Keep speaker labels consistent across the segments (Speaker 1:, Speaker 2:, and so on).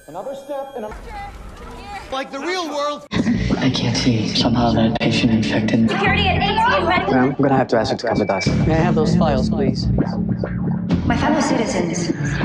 Speaker 1: Another step and I'm.
Speaker 2: Like the real world.
Speaker 3: I can't see. Somehow that patient infected.
Speaker 4: Security at 8, get ready.
Speaker 5: I'm gonna have to ask you to come with us.
Speaker 6: May I have those files, please?
Speaker 4: My fellow citizens.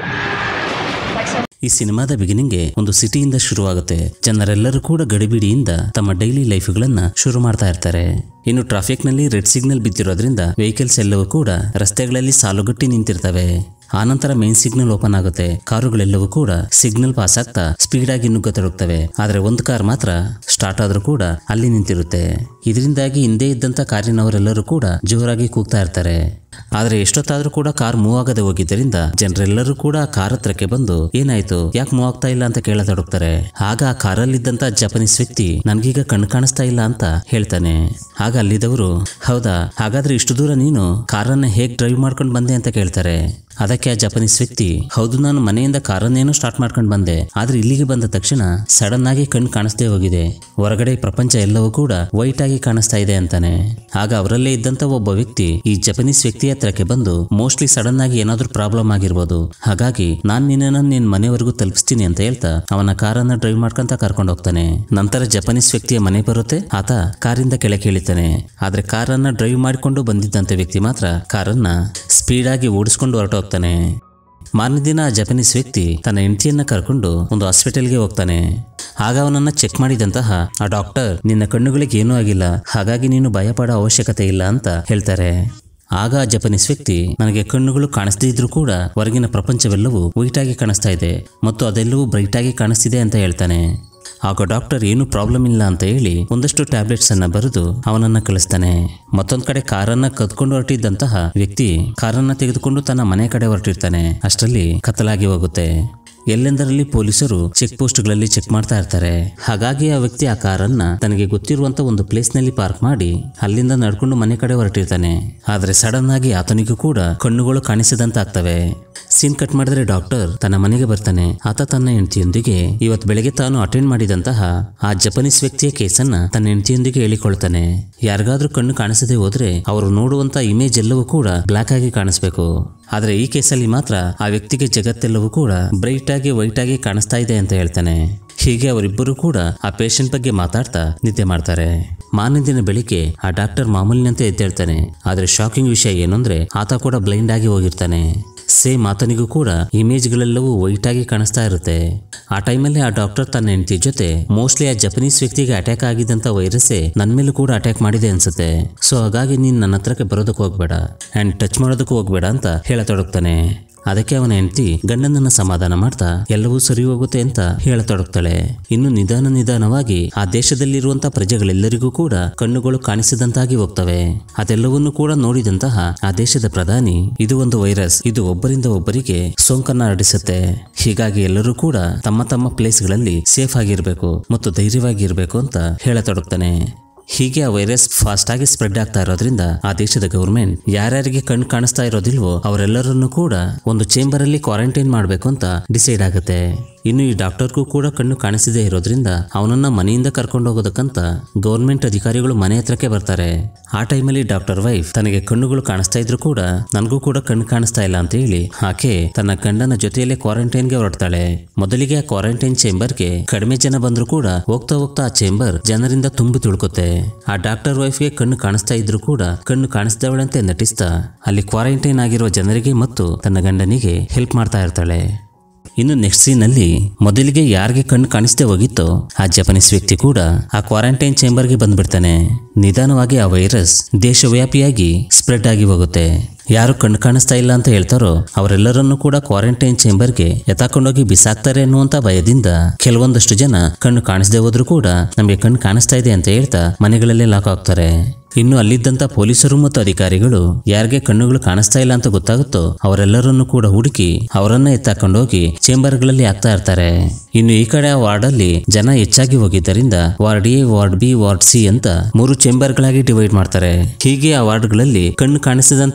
Speaker 4: Like so
Speaker 7: ಈ ಸಿನಿಮಾದ ಬಿಗಿನಿಂಗ್ಗೆ ಒಂದು ಸಿಟಿಯಿಂದ ಶುರುವಾಗುತ್ತೆ ಜನರೆಲ್ಲರೂ ಕೂಡ ಗಡಿಬಿಡಿಯಿಂದ ತಮ್ಮ daily ಲೈಫ್ಗಳನ್ನ ಶುರು ಮಾಡ್ತಾ ಇರ್ತಾರೆ ಇನ್ನು ಟ್ರಾಫಿಕ್ ನಲ್ಲಿ ರೆಡ್ ಸಿಗ್ನಲ್ ಬಿದ್ದಿರೋದ್ರಿಂದ ವೆಹಿಕಲ್ಸ್ ಎಲ್ಲವೂ ಕೂಡ ರಸ್ತೆಗಳಲ್ಲಿ ಸಾಲುಗಟ್ಟಿ ನಿಂತಿರ್ತವೆ ಆನಂತರ ಮೇನ್ ಸಿಗ್ನಲ್ ಓಪನ್ ಆಗುತ್ತೆ ಕಾರುಗಳೆಲ್ಲವೂ ಕೂಡ ಸಿಗ್ನಲ್ ಪಾಸ್ ಆಗ್ತಾ ಸ್ಪೀಡ್ ಆಗಿ ನುಗ್ಗತೊಡಗ್ತವೆ ಆದ್ರೆ ಒಂದು ಕಾರ್ ಮಾತ್ರ ಸ್ಟಾರ್ಟ್ ಆದ್ರೂ ಕೂಡ ಅಲ್ಲಿ ನಿಂತಿರುತ್ತೆ ಇದರಿಂದಾಗಿ ಹಿಂದೆ ಇದ್ದಂತ ಕಾರಿನವರೆಲ್ಲರೂ ಕೂಡ ಜೋರಾಗಿ ಕೂಗ್ತಾ ಇರ್ತಾರೆ ಆದ್ರೆ ಎಷ್ಟೊತ್ತಾದ್ರೂ ಕೂಡ ಕಾರ್ ಮೂವ್ ಆಗದೆ ಹೋಗಿದ್ದರಿಂದ ಜನರೆಲ್ಲರೂ ಕೂಡ ಆ ಕಾರ್ ಹತ್ರಕ್ಕೆ ಬಂದು ಏನಾಯ್ತು ಯಾಕೆ ಮೂವ್ ಆಗ್ತಾ ಇಲ್ಲ ಅಂತ ಕೇಳತೊಡಗ್ತಾರೆ ಆಗ ಆ ಕಾರಲ್ಲಿದ್ದಂತ ಜಪನೀಸ್ ವ್ಯಕ್ತಿ ನನ್ಗೀಗ ಕಣ್ಣು ಕಾಣಿಸ್ತಾ ಇಲ್ಲ ಅಂತ ಹೇಳ್ತಾನೆ ಆಗ ಅಲ್ಲಿದ್ದವರು ಹೌದಾ ಹಾಗಾದ್ರೆ ಇಷ್ಟು ದೂರ ನೀನು ಕಾರನ್ನ ಹೇಗ್ ಡ್ರೈವ್ ಮಾಡ್ಕೊಂಡು ಬಂದೆ ಅಂತ ಕೇಳ್ತಾರೆ ಅದಕ್ಕೆ ಆ ಜಪನೀಸ್ ವ್ಯಕ್ತಿ ಹೌದು ನಾನು ಮನೆಯಿಂದ ಕಾರನ್ನೇನೋ ಸ್ಟಾರ್ಟ್ ಮಾಡ್ಕೊಂಡು ಬಂದೆ ಆದ್ರೆ ಇಲ್ಲಿಗೆ ಬಂದ ತಕ್ಷಣ ಸಡನ್ ಆಗಿ ಕಣ್ಣು ಕಾಣಿಸ್ದೇ ಹೋಗಿದೆ ಹೊರಗಡೆ ಪ್ರಪಂಚ ಎಲ್ಲವೂ ಕೂಡ ವೈಟ್ ಆಗಿ ಕಾಣಿಸ್ತಾ ಇದೆ ಅಂತಾನೆ ಆಗ ಅವರಲ್ಲೇ ಇದ್ದಂತ ಒಬ್ಬ ವ್ಯಕ್ತಿ ಈ ಜಪನೀಸ್ ವ್ಯಕ್ತಿ ಹತ್ರಕ್ಕೆ ಬಂದು ಮೋಸ್ಟ್ಲಿ ಸಡನ್ ಆಗಿ ಏನಾದ್ರೂ ಪ್ರಾಬ್ಲಮ್ ಆಗಿರ್ಬೋದು ಹಾಗಾಗಿ ನಾನ್ ನಿನ್ನನ್ನು ನಿನ್ ಮನೆವರೆಗೂ ತಲುಪಿಸ್ತೀನಿ ಅಂತ ಹೇಳ್ತಾ ಅವನ ಕಾರನ್ನ ಡ್ರೈವ್ ಮಾಡ್ಕೊಂತ ಕರ್ಕೊಂಡು ಹೋಗ್ತಾನೆ ನಂತರ ಜಪನೀಸ್ ವ್ಯಕ್ತಿಯ ಮನೆ ಬರುತ್ತೆ ಆತ ಕಾರಿಂದ ಕೆಳಗೆ ಇಳಿತಾನೆ ಆದ್ರೆ ಕಾರನ್ನ ಡ್ರೈವ್ ಮಾಡಿಕೊಂಡು ಬಂದಿದ್ದಂತ ವ್ಯಕ್ತಿ ಮಾತ್ರ ಕಾರನ್ನ ಸ್ಪೀಡ್ ಆಗಿ ಓಡಿಸ್ಕೊಂಡು ಹೊರಟೋಗ್ತಾನೆ ಮಾರನೇ ದಿನ ಆ ಜಪನೀಸ್ ವ್ಯಕ್ತಿ ತನ್ನ ಹೆಂಡತಿಯನ್ನ ಕರ್ಕೊಂಡು ಒಂದು ಹಾಸ್ಪಿಟಲ್ಗೆ ಹೋಗ್ತಾನೆ ಆಗ ಅವನನ್ನ ಚೆಕ್ ಮಾಡಿದಂತಹ ಆ ಡಾಕ್ಟರ್ ನಿನ್ನ ಕಣ್ಣುಗಳಿಗೆ ಏನೂ ಆಗಿಲ್ಲ ಹಾಗಾಗಿ ನೀನು ಭಯ ಪಡೋ ಅವಶ್ಯಕತೆ ಇಲ್ಲ ಅಂತ ಹೇಳ್ತಾರೆ ಆಗ ಆ ಜಪನೀಸ್ ವ್ಯಕ್ತಿ ನನಗೆ ಕಣ್ಣುಗಳು ಕಾಣಿಸದೇ ಇದ್ರೂ ಕೂಡ ಹೊರಗಿನ ಪ್ರಪಂಚವೆಲ್ಲವೂ ವೈಟ್ ಆಗಿ ಕಾಣಿಸ್ತಾ ಇದೆ ಮತ್ತು ಅದೆಲ್ಲವೂ ಬ್ರೈಟ್ ಆಗಿ ಕಾಣಿಸ್ತಿದೆ ಅಂತ ಹೇಳ್ತಾನೆ ಆಗ ಡಾಕ್ಟರ್ ಏನು ಪ್ರಾಬ್ಲಮ್ ಇಲ್ಲ ಅಂತ ಹೇಳಿ ಒಂದಷ್ಟು ಟ್ಯಾಬ್ಲೆಟ್ಸ್ ಅನ್ನ ಬರೆದು ಅವನನ್ನ ಕಳಿಸ್ತಾನೆ ಮತ್ತೊಂದ್ ಕಡೆ ಕಾರನ್ನ ಕದ್ಕೊಂಡು ಹೊರಟಿದ್ದಂತಹ ವ್ಯಕ್ತಿ ಕಾರನ್ನ ತೆಗೆದುಕೊಂಡು ತನ್ನ ಮನೆ ಕಡೆ ಹೊರಟಿರ್ತಾನೆ ಅಷ್ಟರಲ್ಲಿ ಕತ್ತಲಾಗಿ ಹೋಗುತ್ತೆ ಎಲ್ಲೆಂದರಲ್ಲಿ ಪೊಲೀಸರು ಚೆಕ್ ಪೋಸ್ಟ್ಗಳಲ್ಲಿ ಚೆಕ್ ಮಾಡ್ತಾ ಇರ್ತಾರೆ ಹಾಗಾಗಿ ಆ ವ್ಯಕ್ತಿ ಆ ಕಾರನ್ನ ತನಗೆ ಗೊತ್ತಿರುವಂತ ಒಂದು ಪ್ಲೇಸ್ ನಲ್ಲಿ ಪಾರ್ಕ್ ಮಾಡಿ ಅಲ್ಲಿಂದ ನಡ್ಕೊಂಡು ಮನೆ ಕಡೆ ಹೊರಟಿರ್ತಾನೆ ಆದ್ರೆ ಸಡನ್ ಆಗಿ ಆತನಿಗೂ ಕೂಡ ಕಣ್ಣುಗಳು ಕಾಣಿಸದಂತಾಗ್ತವೆ ಸೀನ್ ಕಟ್ ಮಾಡಿದ್ರೆ ಡಾಕ್ಟರ್ ತನ್ನ ಮನೆಗೆ ಬರ್ತಾನೆ ಆತ ತನ್ನ ಹೆಂಡತಿಯೊಂದಿಗೆ ಇವತ್ತು ಬೆಳಗ್ಗೆ ತಾನು ಅಟೆಂಡ್ ಮಾಡಿದಂತಹ ಆ ಜಪನೀಸ್ ವ್ಯಕ್ತಿಯ ಕೇಸನ್ನ ತನ್ನ ಹೆಂಡತಿಯೊಂದಿಗೆ ಹೇಳಿಕೊಳ್ತಾನೆ ಯಾರಿಗಾದ್ರೂ ಕಣ್ಣು ಕಾಣಿಸದೆ ಹೋದ್ರೆ ಅವರು ನೋಡುವಂತ ಇಮೇಜ್ ಎಲ್ಲವೂ ಕೂಡ ಬ್ಲಾಕ್ ಆಗಿ ಕಾಣಿಸ್ಬೇಕು ಆದ್ರೆ ಈ ಕೇಸಲ್ಲಿ ಮಾತ್ರ ಆ ವ್ಯಕ್ತಿಗೆ ಜಗತ್ತೆಲ್ಲವೂ ಕೂಡ ಬ್ರೈಟ್ ಆಗಿ ವೈಟ್ ಆಗಿ ಕಾಣಿಸ್ತಾ ಇದೆ ಅಂತ ಹೇಳ್ತಾನೆ ಹೀಗೆ ಅವರಿಬ್ಬರು ಕೂಡ ಆ ಪೇಷಂಟ್ ಬಗ್ಗೆ ಮಾತಾಡ್ತಾ ನಿದ್ದೆ ಮಾಡ್ತಾರೆ ಮಾರನೇ ದಿನ ಬೆಳಿಗ್ಗೆ ಆ ಡಾಕ್ಟರ್ ಮಾಮೂಲಿನಂತೆ ಎದ್ದೇಳ್ತಾನೆ ಆದ್ರೆ ಶಾಕಿಂಗ್ ವಿಷಯ ಏನು ಅಂದ್ರೆ ಆತ ಕೂಡ ಬ್ಲೈಂಡ್ ಆಗಿ ಹೋಗಿರ್ತಾನೆ ಸೇಮ್ ಆತನಿಗೂ ಕೂಡ ಇಮೇಜ್ಗಳೆಲ್ಲವೂ ವೈಟ್ ಆಗಿ ಕಾಣಿಸ್ತಾ ಇರುತ್ತೆ ಆ ಟೈಮಲ್ಲಿ ಆ ಡಾಕ್ಟರ್ ತನ್ನ ಹೆಂಡತಿ ಜೊತೆ ಮೋಸ್ಟ್ಲಿ ಆ ಜಪನೀಸ್ ವ್ಯಕ್ತಿಗೆ ಅಟ್ಯಾಕ್ ಆಗಿದ್ದಂತ ವೈರಸ್ಸೇ ನನ್ನ ಮೇಲೂ ಕೂಡ ಅಟ್ಯಾಕ್ ಮಾಡಿದೆ ಅನ್ಸುತ್ತೆ ಸೊ ಹಾಗಾಗಿ ನೀನ್ ನನ್ನ ಹತ್ರಕ್ಕೆ ಬರೋದಕ್ಕೆ ಹೋಗ್ಬೇಡ ಅಂಡ್ ಟಚ್ ಮಾಡೋದಕ್ಕೂ ಹೋಗ್ಬೇಡ ಅಂತ ಹೇಳತೊಡಗ್ತಾನೆ ಅದಕ್ಕೆ ಅವನ ಹೆಂಡತಿ ಗಂಡನನ್ನ ಸಮಾಧಾನ ಮಾಡ್ತಾ ಎಲ್ಲವೂ ಸರಿ ಹೋಗುತ್ತೆ ಅಂತ ಹೇಳತೊಡಗ್ತಾಳೆ ಇನ್ನು ನಿಧಾನ ನಿಧಾನವಾಗಿ ಆ ದೇಶದಲ್ಲಿರುವಂತ ಪ್ರಜೆಗಳೆಲ್ಲರಿಗೂ ಕೂಡ ಕಣ್ಣುಗಳು ಕಾಣಿಸದಂತಾಗಿ ಹೋಗ್ತವೆ ಅದೆಲ್ಲವನ್ನೂ ಕೂಡ ನೋಡಿದಂತಹ ಆ ದೇಶದ ಪ್ರಧಾನಿ ಇದು ಒಂದು ವೈರಸ್ ಇದು ಒಬ್ಬರಿಂದ ಒಬ್ಬರಿಗೆ ಸೋಂಕನ್ನ ಹರಡಿಸುತ್ತೆ ಹೀಗಾಗಿ ಎಲ್ಲರೂ ಕೂಡ ತಮ್ಮ ತಮ್ಮ ಪ್ಲೇಸ್ಗಳಲ್ಲಿ ಸೇಫ್ ಆಗಿರ್ಬೇಕು ಮತ್ತು ಧೈರ್ಯವಾಗಿರ್ಬೇಕು ಅಂತ ಹೇಳತೊಡಗ್ತಾನೆ ಹೀಗೆ ಆ ವೈರಸ್ ಫಾಸ್ಟ್ ಆಗಿ ಸ್ಪ್ರೆಡ್ ಆಗ್ತಾ ಇರೋದ್ರಿಂದ ಆ ದೇಶದ ಗೌರ್ಮೆಂಟ್ ಯಾರ್ಯಾರಿಗೆ ಕಣ್ಣು ಕಾಣಿಸ್ತಾ ಇರೋದಿಲ್ವೋ ಅವರೆಲ್ಲರನ್ನು ಕೂಡ ಒಂದು ಚೇಂಬರ್ ಅಲ್ಲಿ ಕ್ವಾರಂಟೈನ್ ಮಾಡಬೇಕು ಅಂತ ಡಿಸೈಡ್ ಆಗುತ್ತೆ ಇನ್ನು ಈ ಡಾಕ್ಟರ್ಗೂ ಕೂಡ ಕಣ್ಣು ಕಾಣಿಸದೇ ಇರೋದ್ರಿಂದ ಅವನನ್ನ ಮನೆಯಿಂದ ಕರ್ಕೊಂಡು ಹೋಗೋದಕ್ಕಂತ ಗೌರ್ಮೆಂಟ್ ಅಧಿಕಾರಿಗಳು ಮನೆ ಹತ್ರಕ್ಕೆ ಬರ್ತಾರೆ ಆ ಟೈಮಲ್ಲಿ ಡಾಕ್ಟರ್ ವೈಫ್ ತನಗೆ ಕಣ್ಣುಗಳು ಕಾಣಿಸ್ತಾ ಇದ್ರು ಕೂಡ ನನಗೂ ಕೂಡ ಕಣ್ಣು ಕಾಣಿಸ್ತಾ ಇಲ್ಲ ಅಂತ ಹೇಳಿ ಆಕೆ ತನ್ನ ಗಂಡನ ಜೊತೆಯಲ್ಲೇ ಕ್ವಾರಂಟೈನ್ಗೆ ಹೊರಡ್ತಾಳೆ ಮೊದಲಿಗೆ ಆ ಕ್ವಾರಂಟೈನ್ ಚೇಂಬರ್ಗೆ ಕಡಿಮೆ ಜನ ಬಂದ್ರು ಕೂಡ ಹೋಗ್ತಾ ಹೋಗ್ತಾ ಆ ಚೇಂಬರ್ ಜನರಿಂದ ತುಂಬಿ ತುಳ್ಕುತ್ತೆ ಆ ಡಾಕ್ಟರ್ ವೈಫ್ಗೆ ಕಣ್ಣು ಕಾಣಿಸ್ತಾ ಇದ್ರು ಕೂಡ ಕಣ್ಣು ಕಾಣಿಸ್ದವಳಂತೆ ನಟಿಸ್ತಾ ಅಲ್ಲಿ ಕ್ವಾರಂಟೈನ್ ಆಗಿರುವ ಜನರಿಗೆ ಮತ್ತು ತನ್ನ ಗಂಡನಿಗೆ ಹೆಲ್ಪ್ ಮಾಡ್ತಾ ಇರ್ತಾಳೆ ಇನ್ನು ನೆಕ್ಸ್ಟ್ ಸೀನಲ್ಲಿ ಮೊದಲಿಗೆ ಯಾರಿಗೆ ಕಣ್ಣು ಕಾಣಿಸ್ದೆ ಹೋಗಿತ್ತೋ ಆ ಜಪನೀಸ್ ವ್ಯಕ್ತಿ ಕೂಡ ಆ ಕ್ವಾರಂಟೈನ್ ಚೇಂಬರ್ಗೆ ಬಂದ್ಬಿಡ್ತಾನೆ ನಿಧಾನವಾಗಿ ಆ ವೈರಸ್ ದೇಶವ್ಯಾಪಿಯಾಗಿ ಸ್ಪ್ರೆಡ್ ಆಗಿ ಹೋಗುತ್ತೆ ಯಾರು ಕಣ್ಣು ಕಾಣಿಸ್ತಾ ಇಲ್ಲ ಅಂತ ಹೇಳ್ತಾರೋ ಅವರೆಲ್ಲರನ್ನೂ ಕೂಡ ಕ್ವಾರಂಟೈನ್ ಚೇಂಬರ್ಗೆ ಎತ್ತಾಕೊಂಡೋಗಿ ಬಿಸಾಕ್ತಾರೆ ಅನ್ನುವಂತ ಭಯದಿಂದ ಕೆಲವೊಂದಷ್ಟು ಜನ ಕಣ್ಣು ಕಾಣಿಸದೆ ಹೋದ್ರೂ ಕೂಡ ನಮಗೆ ಕಣ್ಣು ಕಾಣಿಸ್ತಾ ಇದೆ ಅಂತ ಹೇಳ್ತಾ ಮನೆಗಳಲ್ಲೇ ಲಾಕ್ ಆಗ್ತಾರೆ ಇನ್ನು ಅಲ್ಲಿದ್ದಂತ ಪೊಲೀಸರು ಮತ್ತು ಅಧಿಕಾರಿಗಳು ಯಾರಿಗೆ ಕಣ್ಣುಗಳು ಕಾಣಿಸ್ತಾ ಇಲ್ಲ ಅಂತ ಗೊತ್ತಾಗುತ್ತೋ ಅವರೆಲ್ಲರನ್ನು ಕೂಡ ಹುಡುಕಿ ಅವರನ್ನ ಎತ್ತಾಕೊಂಡೋಗಿ ಚೇಂಬರ್ಗಳಲ್ಲಿ ಹಾಕ್ತಾ ಇರ್ತಾರೆ ಇನ್ನು ಈ ಕಡೆ ಆ ವಾರ್ಡಲ್ಲಿ ಜನ ಹೆಚ್ಚಾಗಿ ಹೋಗಿದ್ದರಿಂದ ward A ward B ward C ಅಂತ ಮೂರು ಚೇಂಬರ್ಗಳಾಗಿ ಡಿವೈಡ್ ಮಾಡ್ತಾರೆ ಹೀಗೆ ಆ ವಾರ್ಡ್ಗಳಲ್ಲಿ ಕಣ್ಣು ಕಾಣಿಸದಂತ ಜನರು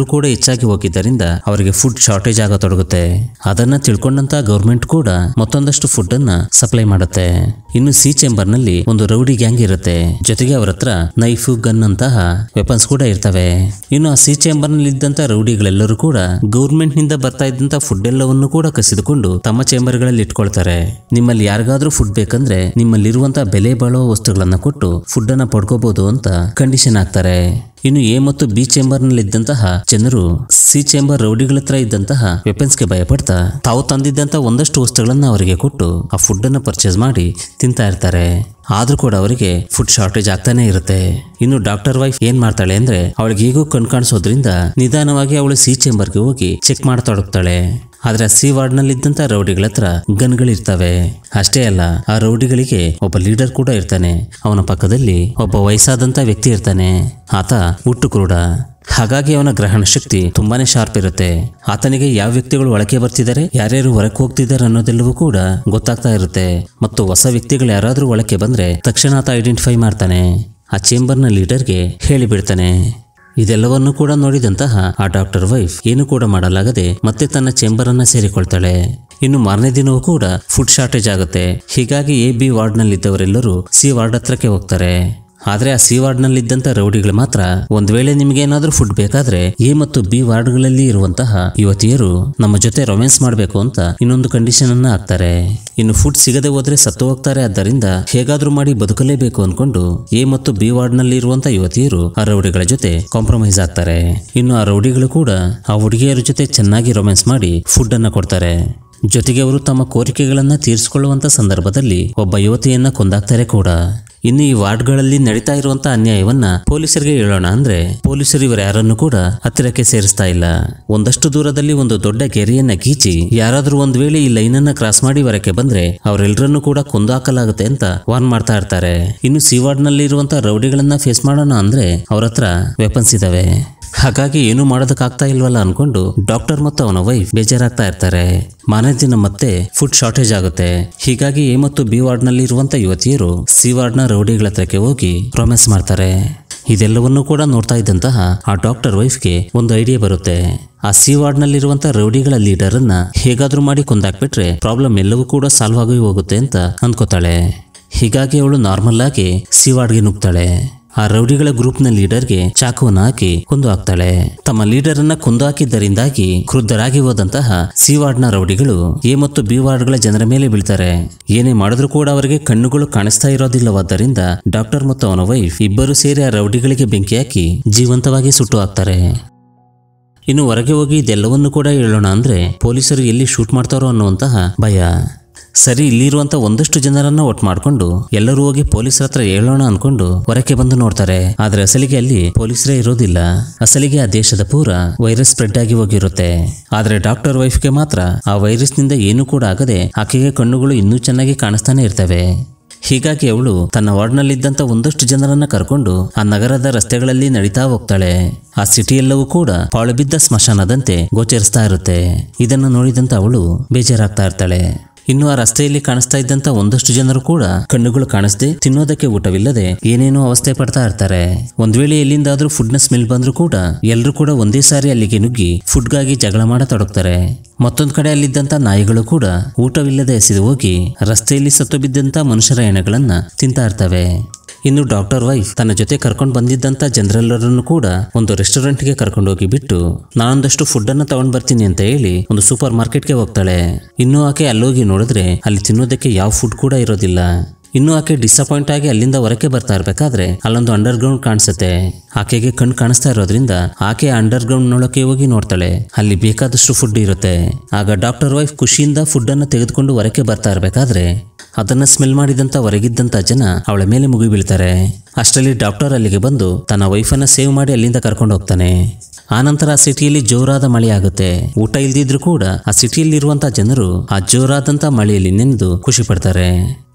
Speaker 7: ಕೂಡ ಹೆಚ್ಚಾಗಿ ಹೋಗಿದ್ದರಿಂದ ಅವರಿಗೆ ಫುಡ್ ಶಾರ್ಟೇಜ್ ಆಗತೊಡಗುತ್ತೆ ಅದನ್ನ ತಿಳ್ಕೊಂಡಂತ ಗೌರ್ಮೆಂಟ್ ಕೂಡ ಮತ್ತೊಂದಷ್ಟು ಫುಡ್ ಅನ್ನ ಸಪ್ಲೈ ಮಾಡುತ್ತೆ ಇನ್ನು ಸಿ ಚೇಂಬರ್ ನಲ್ಲಿ ಒಂದು ರೌಡಿ ಗ್ಯಾಂಗ್ ಇರುತ್ತೆ ಜೊತೆಗೆ ಅವರ ಹತ್ರ ನೈಫ್ ಗನ್ ಅಂತಹ ವೆಪನ್ಸ್ ಕೂಡ ಇರ್ತವೆ ಇನ್ನು ಆ ಸಿ ಚೇಂಬರ್ ನಲ್ಲಿ ಇದ್ದಂತ ರೌಡಿಗಳೆಲ್ಲರೂ ಕೂಡ ಗೌರ್ಮೆಂಟ್ ನಿಂದ ಬರ್ತಾ ಇದ್ದಂತ ಫುಡ್ ಎಲ್ಲವನ್ನು ಕೂಡ ಕಸಿದುಕೊಂಡು ತಮ್ಮ ಚೇಂಬರ್ ಗಳಲ್ಲಿ ಇಟ್ಕೊಳ್ತಾರೆ ನಿಮ್ಮಲ್ಲಿ ಯಾರಿಗಾದ್ರೂ ಫುಡ್ ಬೇಕಂದ್ರೆ ನಿಮ್ಮಲ್ಲಿರುವಂತ ಬೆಲೆ ಬಾಳುವ ವಸ್ತುಗಳನ್ನ ಕೊಟ್ಟು ಫುಡ್ ಅನ್ನ ಪಡ್ಕೋಬಹುದು ಅಂತ ಕಂಡೀಷನ್ ಹಾಕ್ತಾರೆ ಇನ್ನು ಎ ಮತ್ತು ಬಿ ಚೇಂಬರ್ ನಲ್ಲಿ ಇದ್ದಂತಹ ಜನರು ಸಿ ಚೇಂಬರ್ ರೌಡಿಗಳ ಹತ್ರ ಇದ್ದಂತಹ ವೆಪನ್ಸ್ಗೆ ಭಯಪಡ್ತಾ ತಾವು ತಂದಿದ್ದಂತ ಒಂದಷ್ಟು ವಸ್ತುಗಳನ್ನ ಅವರಿಗೆ ಕೊಟ್ಟು ಆ ಫುಡ್ ಅನ್ನ ಪರ್ಚೇಸ್ ಮಾಡಿ ತಿಂತಾ ಇರ್ತಾರೆ ಆದ್ರೂ ಕೂಡ ಅವರಿಗೆ ಫುಡ್ ಶಾರ್ಟೇಜ್ ಆಗ್ತಾನೆ ಇರುತ್ತೆ ಇನ್ನು ಡಾಕ್ಟರ್ ವೈಫ್ ಏನ್ ಮಾಡ್ತಾಳೆ ಅಂದ್ರೆ ಅವಳಿಗೆ ಈಗೂ ಕಣ್ ಕಾಣಿಸೋದ್ರಿಂದ ನಿಧಾನವಾಗಿ ಅವಳು ಸಿ ಚೇಂಬರ್ಗೆ ಹೋಗಿ ಚೆಕ್ ಮಾಡ್ತೊಡಗ್ತಾಳೆ ಆದ್ರೆ ಆ ಸಿ ವಾರ್ಡ್ ಇದ್ದಂತ ರೌಡಿಗಳ ಹತ್ರ ಗನ್ಗಳಿರ್ತವೆ ಅಷ್ಟೇ ಅಲ್ಲ ಆ ರೌಡಿಗಳಿಗೆ ಒಬ್ಬ ಲೀಡರ್ ಕೂಡ ಇರ್ತಾನೆ ಅವನ ಪಕ್ಕದಲ್ಲಿ ಒಬ್ಬ ವಯಸ್ಸಾದಂತ ವ್ಯಕ್ತಿ ಇರ್ತಾನೆ ಆತ ಹುಟ್ಟು ಕುರುಡ ಹಾಗಾಗಿ ಅವನ ಗ್ರಹಣ ಶಕ್ತಿ ತುಂಬಾನೇ ಶಾರ್ಪ್ ಇರುತ್ತೆ ಆತನಿಗೆ ಯಾವ ವ್ಯಕ್ತಿಗಳು ಒಳಗೆ ಬರ್ತಿದ್ದಾರೆ ಯಾರ್ಯಾರು ಹೊರಕ್ಕೆ ಹೋಗ್ತಿದ್ದಾರೆ ಅನ್ನೋದೆಲ್ಲವೂ ಕೂಡ ಗೊತ್ತಾಗ್ತಾ ಇರುತ್ತೆ ಮತ್ತು ಹೊಸ ವ್ಯಕ್ತಿಗಳು ಯಾರಾದ್ರೂ ಒಳಕ್ಕೆ ಬಂದ್ರೆ ತಕ್ಷಣ ಆತ ಐಡೆಂಟಿಫೈ ಮಾಡ್ತಾನೆ ಆ ಚೇಂಬರ್ನ ಲೀಡರ್ಗೆ ಹೇಳಿಬಿಡ್ತಾನೆ ಇದೆಲ್ಲವನ್ನು ಕೂಡ ನೋಡಿದಂತಹ ಆ ಡಾಕ್ಟರ್ ವೈಫ್ ಏನು ಕೂಡ ಮಾಡಲಾಗದೆ ಮತ್ತೆ ತನ್ನ ಚೇಂಬರ್ ಅನ್ನ ಸೇರಿಕೊಳ್ತಾಳೆ ಇನ್ನು ಮಾರನೇ ದಿನವೂ ಕೂಡ ಫುಡ್ ಶಾರ್ಟೇಜ್ ಆಗುತ್ತೆ ಹೀಗಾಗಿ ಎ ಬಿ ವಾರ್ಡ್ನಲ್ಲಿದ್ದವರೆಲ್ಲರೂ ಸಿ ವಾರ್ಡ್ ಹತ್ರಕ್ಕೆ ಹೋಗ್ತಾರೆ ಆದ್ರೆ ಆ ಸಿ ವಾರ್ಡ್ನಲ್ಲಿದ್ದಂಥ ರೌಡಿಗಳು ಮಾತ್ರ ಒಂದ್ ವೇಳೆ ನಿಮ್ಗೆ ಏನಾದ್ರೂ ಫುಡ್ ಬೇಕಾದ್ರೆ ಎ ಮತ್ತು ಬಿ ವಾರ್ಡ್ಗಳಲ್ಲಿ ಇರುವಂತಹ ಯುವತಿಯರು ನಮ್ಮ ಜೊತೆ ರೊಮ್ಯಾನ್ಸ್ ಮಾಡಬೇಕು ಅಂತ ಇನ್ನೊಂದು ಕಂಡೀಷನ್ ಅನ್ನ ಹಾಕ್ತಾರೆ ಇನ್ನು ಫುಡ್ ಸಿಗದೆ ಹೋದ್ರೆ ಸತ್ತು ಹೋಗ್ತಾರೆ ಆದ್ದರಿಂದ ಹೇಗಾದ್ರೂ ಮಾಡಿ ಬದುಕಲೇಬೇಕು ಅನ್ಕೊಂಡು ಎ ಮತ್ತು ಬಿ ವಾರ್ಡ್ನಲ್ಲಿ ಇರುವಂತಹ ಯುವತಿಯರು ಆ ರೌಡಿಗಳ ಜೊತೆ ಕಾಂಪ್ರಮೈಸ್ ಆಗ್ತಾರೆ ಇನ್ನು ಆ ರೌಡಿಗಳು ಕೂಡ ಆ ಹುಡುಗಿಯರ ಜೊತೆ ಚೆನ್ನಾಗಿ ರೊಮ್ಯಾನ್ಸ್ ಮಾಡಿ ಫುಡ್ ಅನ್ನ ಕೊಡ್ತಾರೆ ಜೊತೆಗೆ ಅವರು ತಮ್ಮ ಕೋರಿಕೆಗಳನ್ನ ತೀರಿಸಿಕೊಳ್ಳುವಂತ ಸಂದರ್ಭದಲ್ಲಿ ಒಬ್ಬ ಯುವತಿಯನ್ನ ಕೊಂದಾಕ್ತಾರೆ ಕೂಡ ಇನ್ನು ಈ ವಾರ್ಡ್ಗಳಲ್ಲಿ ನಡೀತಾ ಇರುವಂತ ಅನ್ಯಾಯವನ್ನ ಪೊಲೀಸರಿಗೆ ಹೇಳೋಣ ಅಂದ್ರೆ ಪೊಲೀಸರು ಇವರು ಯಾರನ್ನು ಕೂಡ ಹತ್ತಿರಕ್ಕೆ ಸೇರಿಸ್ತಾ ಇಲ್ಲ ಒಂದಷ್ಟು ದೂರದಲ್ಲಿ ಒಂದು ದೊಡ್ಡ ಗೆರೆಯನ್ನ ಗೀಚಿ ಯಾರಾದ್ರೂ ಒಂದ್ ವೇಳೆ ಈ ಲೈನ್ ಅನ್ನ ಕ್ರಾಸ್ ಮಾಡಿ ಹೊರಕ್ಕೆ ಬಂದ್ರೆ ಅವರೆಲ್ಲರನ್ನೂ ಕೂಡ ಕೊಂದು ಹಾಕಲಾಗುತ್ತೆ ಅಂತ ವಾರ್ನ್ ಮಾಡ್ತಾ ಇರ್ತಾರೆ ಇನ್ನು ಸಿ ವಾರ್ಡ್ ನಲ್ಲಿ ಇರುವಂತ ರೌಡಿಗಳನ್ನ ಫೇಸ್ ಮಾಡೋಣ ಅಂದ್ರೆ ಅವ್ರ ಹತ್ರ ವೆಪನ್ಸ್ ಇದಾವೆ ಹಾಗಾಗಿ ಏನು ಮಾಡೋದಕ್ಕಾಗ್ತಾ ಇಲ್ವಲ್ಲ ಅನ್ಕೊಂಡು ಡಾಕ್ಟರ್ ಮತ್ತು ಅವನ ವೈಫ್ ಬೇಜಾರಾಗ್ತಾ ಇರ್ತಾರೆ ಮಾರನೇ ದಿನ ಮತ್ತೆ ಫುಡ್ ಶಾರ್ಟೇಜ್ ಆಗುತ್ತೆ ಹೀಗಾಗಿ ಎ ಮತ್ತು ಬಿ ವಾರ್ಡ್ನಲ್ಲಿ ಇರುವಂತ ಯುವತಿಯರು ಸಿ ವಾರ್ಡ್ನ ರೌಡಿಗಳ ಹತ್ರಕ್ಕೆ ಹೋಗಿ ರೊಮ್ಯಾನ್ಸ್ ಮಾಡ್ತಾರೆ ಇದೆಲ್ಲವನ್ನೂ ಕೂಡ ನೋಡ್ತಾ ಇದ್ದಂತಹ ಆ ಡಾಕ್ಟರ್ ವೈಫ್ಗೆ ಒಂದು ಐಡಿಯಾ ಬರುತ್ತೆ ಆ ಸಿ ವಾರ್ಡ್ನಲ್ಲಿರುವಂತ ರೌಡಿಗಳ ಲೀಡರ್ ಅನ್ನ ಹೇಗಾದ್ರೂ ಮಾಡಿ ಕೊಂದಾಕ್ಬಿಟ್ರೆ ಪ್ರಾಬ್ಲಮ್ ಎಲ್ಲವೂ ಕೂಡ ಸಾಲ್ವ್ ಆಗಿ ಹೋಗುತ್ತೆ ಅಂತ ಅನ್ಕೋತಾಳೆ ಹೀಗಾಗಿ ಅವಳು ನಾರ್ಮಲ್ ಆಗಿ ಸಿ ವಾರ್ಡ್ಗೆ ನುಗ್ತಾಳೆ ಆ ರೌಡಿಗಳ ಗ್ರೂಪ್ನ ಲೀಡರ್ಗೆ ಚಾಕುವನ್ನು ಹಾಕಿ ಕೊಂದು ಹಾಕ್ತಾಳೆ ತಮ್ಮ ಲೀಡರ್ ಅನ್ನ ಕೊಂದು ಹಾಕಿದ್ದರಿಂದಾಗಿ ಕ್ರುದ್ಧರಾಗಿ ಹೋದಂತಹ ಸಿ ವಾರ್ಡ್ನ ರೌಡಿಗಳು ಎ ಮತ್ತು ಬಿ ವಾರ್ಡ್ಗಳ ಜನರ ಮೇಲೆ ಬೀಳ್ತಾರೆ ಏನೇ ಮಾಡಿದ್ರೂ ಕೂಡ ಅವರಿಗೆ ಕಣ್ಣುಗಳು ಕಾಣಿಸ್ತಾ ಇರೋದಿಲ್ಲವಾದ್ದರಿಂದ ಡಾಕ್ಟರ್ ಮತ್ತು ಅವನ ವೈಫ್ ಇಬ್ಬರು ಸೇರಿ ಆ ರೌಡಿಗಳಿಗೆ ಬೆಂಕಿ ಹಾಕಿ ಜೀವಂತವಾಗಿ ಸುಟ್ಟು ಹಾಕ್ತಾರೆ ಇನ್ನು ಹೊರಗೆ ಹೋಗಿ ಇದೆಲ್ಲವನ್ನು ಕೂಡ ಹೇಳೋಣ ಅಂದ್ರೆ ಪೊಲೀಸರು ಎಲ್ಲಿ ಶೂಟ್ ಮಾಡ್ತಾರೋ ಅನ್ನುವಂತಹ ಭಯ ಸರಿ ಇಲ್ಲಿರುವಂತ ಒಂದಷ್ಟು ಜನರನ್ನ ಒಟ್ಟು ಮಾಡ್ಕೊಂಡು ಎಲ್ಲರೂ ಹೋಗಿ ಪೊಲೀಸರ ಹತ್ರ ಹೇಳೋಣ ಅನ್ಕೊಂಡು ಹೊರಕ್ಕೆ ಬಂದು ನೋಡ್ತಾರೆ ಆದ್ರೆ ಅಸಲಿಗೆ ಅಲ್ಲಿ ಪೊಲೀಸರೇ ಇರೋದಿಲ್ಲ ಅಸಲಿಗೆ ಆ ದೇಶದ ಪೂರ ವೈರಸ್ ಸ್ಪ್ರೆಡ್ ಆಗಿ ಹೋಗಿರುತ್ತೆ ಆದ್ರೆ ಡಾಕ್ಟರ್ ವೈಫ್ಗೆ ಮಾತ್ರ ಆ ವೈರಸ್ನಿಂದ ಏನೂ ಕೂಡ ಆಗದೆ ಆಕೆಗೆ ಕಣ್ಣುಗಳು ಇನ್ನೂ ಚೆನ್ನಾಗಿ ಕಾಣಿಸ್ತಾನೆ ಇರ್ತವೆ ಹೀಗಾಗಿ ಅವಳು ತನ್ನ ವಾರ್ಡ್ನಲ್ಲಿದ್ದಂಥ ಒಂದಷ್ಟು ಜನರನ್ನ ಕರ್ಕೊಂಡು ಆ ನಗರದ ರಸ್ತೆಗಳಲ್ಲಿ ನಡೀತಾ ಹೋಗ್ತಾಳೆ ಆ ಸಿಟಿಯೆಲ್ಲವೂ ಕೂಡ ಪಾಳು ಬಿದ್ದ ಸ್ಮಶಾನದಂತೆ ಗೋಚರಿಸ್ತಾ ಇರುತ್ತೆ ಇದನ್ನು ನೋಡಿದಂತ ಅವಳು ಬೇಜಾರಾಗ್ತಾ ಇರ್ತಾಳೆ ಇನ್ನು ಆ ರಸ್ತೆಯಲ್ಲಿ ಕಾಣಿಸ್ತಾ ಇದ್ದಂತ ಒಂದಷ್ಟು ಜನರು ಕೂಡ ಕಣ್ಣುಗಳು ಕಾಣಿಸ್ದೆ ತಿನ್ನೋದಕ್ಕೆ ಊಟವಿಲ್ಲದೆ ಏನೇನೋ ಅವಸ್ಥೆ ಪಡ್ತಾ ಇರ್ತಾರೆ ಒಂದ್ ವೇಳೆ ಎಲ್ಲಿಂದಾದ್ರೂ ಫುಡ್ನ ಸ್ಮೆಲ್ ಬಂದ್ರೂ ಕೂಡ ಎಲ್ಲರೂ ಕೂಡ ಒಂದೇ ಸಾರಿ ಅಲ್ಲಿಗೆ ನುಗ್ಗಿ ಫುಡ್ಗಾಗಿ ಜಗಳ ಮಾಡತೊಡಗ್ತಾರೆ ಮತ್ತೊಂದ್ ಕಡೆ ಅಲ್ಲಿದ್ದಂತ ನಾಯಿಗಳು ಕೂಡ ಊಟವಿಲ್ಲದೆ ಎಸೆದು ಹೋಗಿ ರಸ್ತೆಯಲ್ಲಿ ಸತ್ತು ಬಿದ್ದಂತ ಮನುಷ್ಯರ ಎಣೆಗಳನ್ನ ತಿಂತಾ ಇರ್ತವೆ ಇನ್ನು ಡಾಕ್ಟರ್ ವೈಫ್ ತನ್ನ ಜೊತೆ ಕರ್ಕೊಂಡು ಬಂದಿದ್ದಂತ ಜನರೆಲ್ಲರನ್ನು ಕೂಡ ಒಂದು ರೆಸ್ಟೋರೆಂಟ್ಗೆ ಕರ್ಕೊಂಡು ಹೋಗಿ ಬಿಟ್ಟು ನಾನೊಂದಷ್ಟು ಫುಡ್ ಅನ್ನ ತಗೊಂಡ್ ಬರ್ತೀನಿ ಅಂತ ಹೇಳಿ ಒಂದು ಸೂಪರ್ ಮಾರ್ಕೆಟ್ಗೆ ಹೋಗ್ತಾಳೆ ಇನ್ನು ಆಕೆ ಅಲ್ಲೋಗಿ ನೋಡಿದ್ರೆ ಅಲ್ಲಿ ತಿನ್ನೋದಕ್ಕೆ ಯಾವ ಫುಡ್ ಕೂಡ ಇರೋದಿಲ್ಲ ಇನ್ನು ಆಕೆ ಡಿಸಪಾಯಿಂಟ್ ಆಗಿ ಅಲ್ಲಿಂದ ಹೊರಕ್ಕೆ ಬರ್ತಾ ಇರ್ಬೇಕಾದ್ರೆ ಅಲ್ಲೊಂದು ಅಂಡರ್ ಗ್ರೌಂಡ್ ಕಾಣಿಸುತ್ತೆ ಆಕೆಗೆ ಕಣ್ ಕಾಣಿಸ್ತಾ ಇರೋದ್ರಿಂದ ಆಕೆ ಅಂಡರ್ ಗ್ರೌಂಡ್ ನೊಳಕ್ಕೆ ಹೋಗಿ ನೋಡ್ತಾಳೆ ಅಲ್ಲಿ ಬೇಕಾದಷ್ಟು ಫುಡ್ ಇರುತ್ತೆ ಆಗ ಡಾಕ್ಟರ್ ವೈಫ್ ಖುಷಿಯಿಂದ ಫುಡ್ ಅನ್ನ ತೆಗೆದುಕೊಂಡು ಹೊರಕ್ಕೆ ಬರ್ತಾ ಇರ್ಬೇಕಾದ್ರೆ ಅದನ್ನ ಸ್ಮೆಲ್ ಮಾಡಿದಂತ ಹೊರಗಿದ್ದಂತ ಜನ ಅವಳ ಮೇಲೆ ಮುಗಿ ಬೀಳ್ತಾರೆ ಅಷ್ಟರಲ್ಲಿ ಡಾಕ್ಟರ್ ಅಲ್ಲಿಗೆ ಬಂದು ತನ್ನ ವೈಫನ್ನ ಸೇವ್ ಮಾಡಿ ಅಲ್ಲಿಂದ ಕರ್ಕೊಂಡು ಹೋಗ್ತಾನೆ ಆನಂತರ ಆ ಸಿಟಿಯಲ್ಲಿ ಜೋರಾದ ಮಳೆ ಆಗುತ್ತೆ ಊಟ ಇಲ್ದಿದ್ರು ಕೂಡ ಆ ಸಿಟಿಯಲ್ಲಿರುವಂತ ಜನರು ಆ ಜೋರಾದಂತ ಮಳೆಯಲ್ಲಿ ನೆನೆದು ಖುಷಿ ಪಡ್ತಾರೆ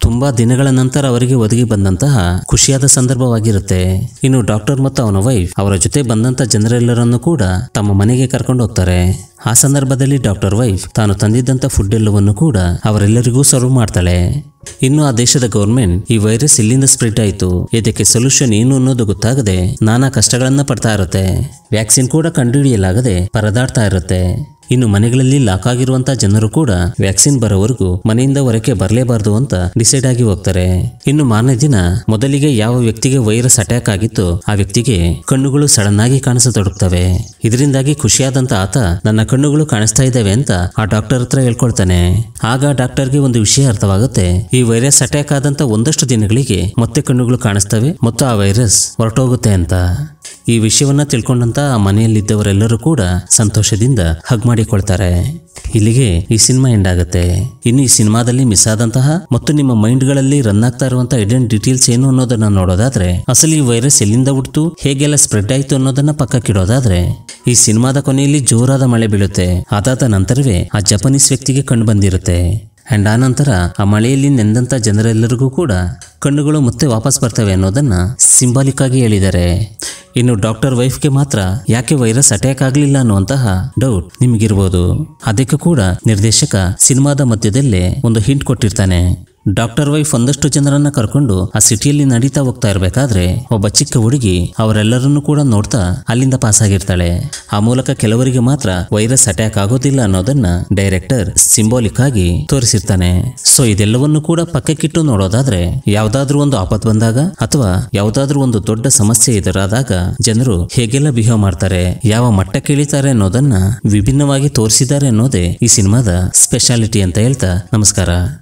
Speaker 7: ತುಂಬಾ ದಿನಗಳ ನಂತರ ಅವರಿಗೆ ಒದಗಿ ಬಂದಂತಹ ಖುಷಿಯಾದ ಸಂದರ್ಭವಾಗಿರುತ್ತೆ ಇನ್ನು ಡಾಕ್ಟರ್ ಮತ್ತು ಅವನ ವೈಫ್ ಅವರ ಜೊತೆ ಬಂದಂತ ಜನರೆಲ್ಲರನ್ನು ಕೂಡ ತಮ್ಮ ಮನೆಗೆ ಕರ್ಕೊಂಡು ಹೋಗ್ತಾರೆ ಆ ಸಂದರ್ಭದಲ್ಲಿ ಡಾಕ್ಟರ್ ವೈಫ್ ತಾನು ತಂದಿದ್ದಂತ ಫುಡ್ ಎಲ್ಲವನ್ನು ಕೂಡ ಅವರೆಲ್ಲರಿಗೂ ಸರ್ವ್ ಮಾಡ್ತಾಳೆ ಇನ್ನು ಆ ದೇಶದ ಗೌರ್ಮೆಂಟ್ ಈ ವೈರಸ್ ಇಲ್ಲಿಂದ ಸ್ಪ್ರೆಡ್ ಆಯಿತು ಇದಕ್ಕೆ ಸೊಲ್ಯೂಷನ್ ಏನು ಅನ್ನೋದು ಗೊತ್ತಾಗದೆ ನಾನಾ ಕಷ್ಟಗಳನ್ನ ಪಡ್ತಾ ಇರುತ್ತೆ ವ್ಯಾಕ್ಸಿನ್ ಕೂಡ ಕಂಡುಹಿಡಿಯಲಾಗದೆ ಪರದಾಡ್ತಾ ಇರುತ್ತೆ ಇನ್ನು ಮನೆಗಳಲ್ಲಿ ಲಾಕ್ ಆಗಿರುವಂತ ಜನರು ಕೂಡ ವ್ಯಾಕ್ಸಿನ್ ಬರೋವರೆಗೂ ಮನೆಯಿಂದ ಹೊರಕ್ಕೆ ಬರಲೇಬಾರದು ಅಂತ ಡಿಸೈಡ್ ಆಗಿ ಹೋಗ್ತಾರೆ ಇನ್ನು ಮಾರನೇ ದಿನ ಮೊದಲಿಗೆ ಯಾವ ವ್ಯಕ್ತಿಗೆ ವೈರಸ್ ಅಟ್ಯಾಕ್ ಆಗಿತ್ತು ಆ ವ್ಯಕ್ತಿಗೆ ಕಣ್ಣುಗಳು ಸಡನ್ ಆಗಿ ಕಾಣಿಸತೊಡಗ್ತವೆ ಇದರಿಂದಾಗಿ ಖುಷಿಯಾದಂತ ಆತ ನನ್ನ ಕಣ್ಣುಗಳು ಕಾಣಿಸ್ತಾ ಇದ್ದಾವೆ ಅಂತ ಆ ಡಾಕ್ಟರ್ ಹತ್ರ ಹೇಳ್ಕೊಳ್ತಾನೆ ಆಗ ಡಾಕ್ಟರ್ಗೆ ಒಂದು ವಿಷಯ ಅರ್ಥವಾಗುತ್ತೆ ಈ ವೈರಸ್ ಅಟ್ಯಾಕ್ ಆದಂತ ಒಂದಷ್ಟು ದಿನಗಳಿಗೆ ಮತ್ತೆ ಕಣ್ಣುಗಳು ಕಾಣಿಸ್ತವೆ ಮತ್ತು ಆ ವೈರಸ್ ಹೊರಟೋಗುತ್ತೆ ಅಂತ ಈ ವಿಷಯವನ್ನ ತಿಳ್ಕೊಂಡಂತ ಆ ಮನೆಯಲ್ಲಿದ್ದವರೆಲ್ಲರೂ ಕೂಡ ಸಂತೋಷದಿಂದ ಹಗ್ ಮಾಡಿಕೊಳ್ತಾರೆ ಇಲ್ಲಿಗೆ ಈ ಸಿನಿಮಾ ಎಂಡ್ ಆಗುತ್ತೆ ಇನ್ನು ಈ ಸಿನಿಮಾದಲ್ಲಿ ಮಿಸ್ ಆದಂತಹ ಮತ್ತು ನಿಮ್ಮ ಮೈಂಡ್ಗಳಲ್ಲಿ ರನ್ ಆಗ್ತಾ ಇರುವಂತಹ ಇಡನ್ ಡೀಟೇಲ್ಸ್ ಏನು ಅನ್ನೋದನ್ನ ನೋಡೋದಾದ್ರೆ ಅಸಲು ಈ ವೈರಸ್ ಎಲ್ಲಿಂದ ಹುಟ್ಟಿತು ಹೇಗೆಲ್ಲ ಸ್ಪ್ರೆಡ್ ಆಯ್ತು ಅನ್ನೋದನ್ನ ಪಕ್ಕಕ್ಕಿಡೋದಾದ್ರೆ ಈ ಸಿನಿಮಾದ ಕೊನೆಯಲ್ಲಿ ಜೋರಾದ ಮಳೆ ಬೀಳುತ್ತೆ ಅದಾದ ನಂತರವೇ ಆ ಜಪನೀಸ್ ವ್ಯಕ್ತಿಗೆ ಕಂಡು ಬಂದಿರುತ್ತೆ ಅಂಡ್ ಆ ನಂತರ ಆ ಮಳೆಯಲ್ಲಿ ನೆಂದಂತ ಜನರೆಲ್ಲರಿಗೂ ಕೂಡ ಕಣ್ಣುಗಳು ಮತ್ತೆ ವಾಪಸ್ ಬರ್ತವೆ ಅನ್ನೋದನ್ನ ಸಿಂಬಾಲಿಕ್ ಆಗಿ ಹೇಳಿದ್ದಾರೆ ಇನ್ನು ಡಾಕ್ಟರ್ ವೈಫ್ಗೆ ಮಾತ್ರ ಯಾಕೆ ವೈರಸ್ ಅಟ್ಯಾಕ್ ಆಗಲಿಲ್ಲ ಅನ್ನುವಂತಹ ಡೌಟ್ ನಿಮಗಿರ್ಬೋದು ಅದಕ್ಕೆ ಕೂಡ ನಿರ್ದೇಶಕ ಸಿನಿಮಾದ ಮಧ್ಯದಲ್ಲೇ ಒಂದು ಹಿಂಟ್ ಕೊಟ್ಟಿರ್ತಾನೆ ಡಾಕ್ಟರ್ ವೈಫ್ ಒಂದಷ್ಟು ಜನರನ್ನ ಕರ್ಕೊಂಡು ಆ ಸಿಟಿಯಲ್ಲಿ ನಡೀತಾ ಹೋಗ್ತಾ ಇರಬೇಕಾದ್ರೆ ಒಬ್ಬ ಚಿಕ್ಕ ಹುಡುಗಿ ಅವರೆಲ್ಲರನ್ನೂ ಕೂಡ ನೋಡ್ತಾ ಅಲ್ಲಿಂದ ಪಾಸ್ ಆಗಿರ್ತಾಳೆ ಆ ಮೂಲಕ ಕೆಲವರಿಗೆ ಮಾತ್ರ ವೈರಸ್ ಅಟ್ಯಾಕ್ ಆಗೋದಿಲ್ಲ ಅನ್ನೋದನ್ನ ಡೈರೆಕ್ಟರ್ ಸಿಂಬಾಲಿಕ್ ಆಗಿ ತೋರಿಸಿರ್ತಾನೆ ಸೊ ಇದೆಲ್ಲವನ್ನು ಕೂಡ ಪಕ್ಕಕ್ಕಿಟ್ಟು ನೋಡೋದಾದ್ರೆ ಯಾವ್ದಾದ್ರೂ ಒಂದು ಆಪತ್ ಬಂದಾಗ ಅಥವಾ ಯಾವ್ದಾದ್ರೂ ಒಂದು ದೊಡ್ಡ ಸಮಸ್ಯೆ ಎದುರಾದಾಗ ಜನರು ಹೇಗೆಲ್ಲ ಬಿಹೇವ್ ಮಾಡ್ತಾರೆ ಯಾವ ಮಟ್ಟಕ್ಕೆ ಇಳಿತಾರೆ ಅನ್ನೋದನ್ನ ವಿಭಿನ್ನವಾಗಿ ತೋರಿಸಿದ್ದಾರೆ ಅನ್ನೋದೇ ಈ ಸಿನಿಮಾದ ಸ್ಪೆಷಾಲಿಟಿ ಅಂತ ಹೇಳ್ತಾ ನಮಸ್ಕಾರ